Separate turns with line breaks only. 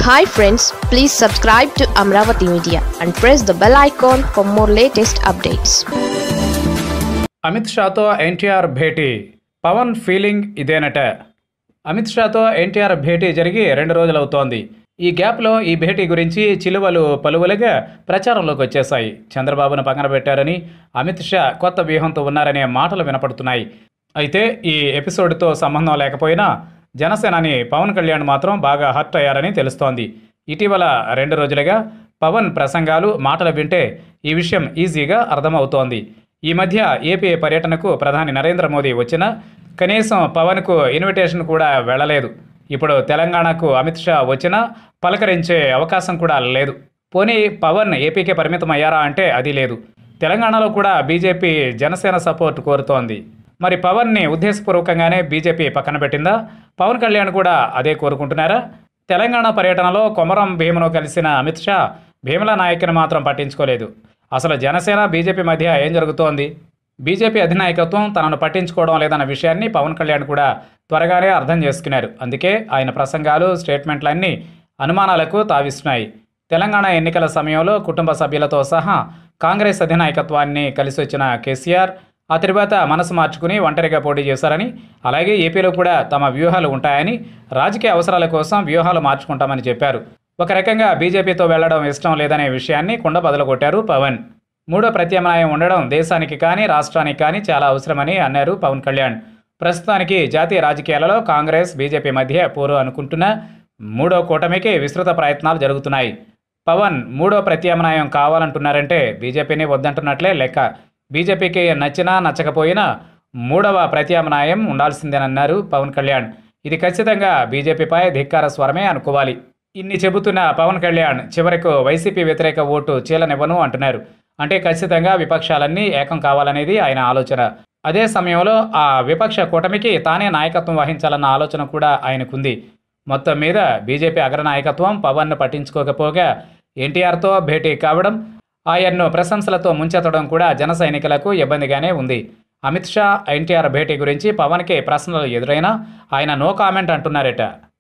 hi friends please subscribe to Amaravati media and press the bell icon for more latest updates
Amit షాతో ఎన్టీఆర్ భేటీ Pavan feeling ఇదేనట అమిత్ షాతో ఎన్టీఆర్ భేటీ జరిగి రెండు రోజులవుతోంది ఈ గ్యాప్లో ఈ భేటీ గురించి చిలువలు పలువులుగా ప్రచారంలోకి వచ్చేశాయి చంద్రబాబును పక్కన పెట్టారని అమిత్ షా కొత్త వ్యూహంతో ఉన్నారనే మాటలు వినపడుతున్నాయి అయితే ఈ ఎపిసోడ్తో సంబంధం లేకపోయినా జనసేనాని పవన్ కళ్యాణ్ మాత్రం బాగా హర్ట్ అయ్యారని తెలుస్తోంది ఇటీవల రెండు రోజులుగా పవన్ ప్రసంగాలు మాటలు వింటే ఈ విషయం ఈజీగా అర్థమవుతోంది ఈ మధ్య ఏపీ పర్యటనకు ప్రధాని నరేంద్ర మోదీ వచ్చినా కనీసం పవన్కు ఇన్విటేషన్ కూడా వెళ్ళలేదు ఇప్పుడు తెలంగాణకు అమిత్ షా వచ్చినా పలకరించే అవకాశం కూడా లేదు పోనీ పవన్ ఏపీకే పరిమితం అయ్యారా అంటే అది లేదు తెలంగాణలో కూడా బీజేపీ జనసేన సపోర్ట్ కోరుతోంది మరి పవన్ని ఉద్దేశపూర్వకంగానే బీజేపీ పక్కన పెట్టిందా పవన్ కళ్యాణ్ కూడా అదే కోరుకుంటున్నారా తెలంగాణ పర్యటనలో కొమరం భీమును కలిసిన అమిత్ షా భీమల నాయకుని మాత్రం పట్టించుకోలేదు అసలు జనసేన బీజేపీ మధ్య ఏం జరుగుతోంది బీజేపీ అధినాయకత్వం తనను పట్టించుకోవడం లేదన్న విషయాన్ని పవన్ కళ్యాణ్ కూడా త్వరగానే అర్థం చేసుకున్నారు అందుకే ఆయన ప్రసంగాలు స్టేట్మెంట్లన్నీ అనుమానాలకు తావిస్తున్నాయి తెలంగాణ ఎన్నికల సమయంలో కుటుంబ సభ్యులతో సహా కాంగ్రెస్ అధినాయకత్వాన్ని కలిసి వచ్చిన కేసీఆర్ ఆ తర్వాత మనసు మార్చుకుని ఒంటరిగా పోటీ చేశారని అలాగే ఏపీలో కూడా తమ వ్యూహాలు ఉంటాయని రాజకీయ అవసరాల కోసం వ్యూహాలు మార్చుకుంటామని చెప్పారు ఒక రకంగా బీజేపీతో వెళ్లడం ఇష్టం లేదనే విషయాన్ని కుండ బదలగొట్టారు పవన్ మూడో ప్రత్యామ్నాయం ఉండడం దేశానికి కానీ రాష్ట్రానికి కానీ చాలా అవసరమని అన్నారు పవన్ కళ్యాణ్ ప్రస్తుతానికి జాతీయ రాజకీయాలలో కాంగ్రెస్ బీజేపీ మధ్య పోరు అనుకుంటున్న మూడో కూటమికి విస్తృత ప్రయత్నాలు జరుగుతున్నాయి పవన్ మూడో ప్రత్యామ్నాయం కావాలంటున్నారంటే బీజేపీని వద్దంటున్నట్లే లెక్క బీజేపీకి నచ్చినా నచ్చకపోయినా మూడవ ప్రత్యామ్నాయం ఉండాల్సిందేనన్నారు పవన్ కళ్యాణ్ ఇది ఖచ్చితంగా బీజేపీపై ధిక్కార స్వరమే అనుకోవాలి ఇన్ని చెబుతున్న పవన్ కళ్యాణ్ చివరకు వైసీపీ వ్యతిరేక ఓటు చీలనివ్వను అంటున్నారు అంటే ఖచ్చితంగా విపక్షాలన్నీ ఏకం కావాలనేది ఆయన ఆలోచన అదే సమయంలో ఆ విపక్ష కూటమికి తానే నాయకత్వం వహించాలన్న ఆలోచన కూడా ఆయనకుంది మొత్తం మీద బీజేపీ అగ్రనాయకత్వం పవన్ను పట్టించుకోకపోగా ఎన్టీఆర్తో భేటీ కావడం ఆయన్ను ప్రశంసలతో ముంచెత్తడం కూడా జన సైనికులకు ఇబ్బందిగానే ఉంది అమిత్ షా ఎన్టీఆర్ భేటీ గురించి పవన్కి ప్రశ్నలు ఎదురైనా ఆయన నో కామెంట్ అంటున్నారట